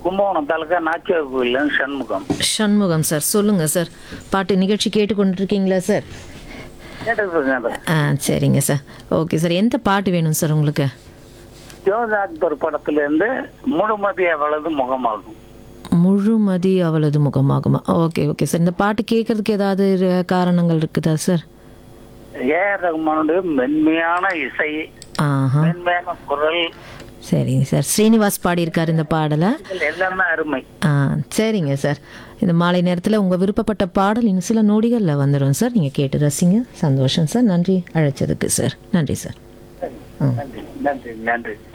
Kumbakonam taluka Nachiyar Koil Shanmugam Shanmugam sir சொல்லுங்கள் sir பாட்டு நிகழ்ச்சி கேட்டுக்கொண்டிருக்கீங்களா சார் கேட்டுருக்கேன் ஆ சரிங்க சார் ஓகே சார் எந்த பாட்டு வேணும் சார் உங்களுக்கு ஜோதா அக்பர் படத்துல இருந்து முழுமதி அவளது முகமாகும் முழுமதி அவளது முகமாகுமா ஓகே ஓகே சார் இந்த பாட்டு கேட்கறதுக்கு ஏதாவது ர- காரணங்கள் இருக்குதா சார் ஏ ஆர் ரகுமானுடைய மென்மையான இசை ஆஹா மென்மையான குரல் சரிங்க சார் ஸ்ரீனிவாஸ் பாடியிருக்கார் இந்த பாடலை இதில் எல்லாமே அருமை ஆ சரிங்க சார் இந்த மாலை நேரத்தில் உங்கள் விருப்பப்பட்ட பாடல் இன்னும் சில நொடிகளில் வந்துடும் சார் நீங்கள் கேட்டு ரசிங்க சந்தோஷம் சார் நன்றி அழைச்சதுக்கு சார் நன்றி சார் நன்றி நன்றி நன்றி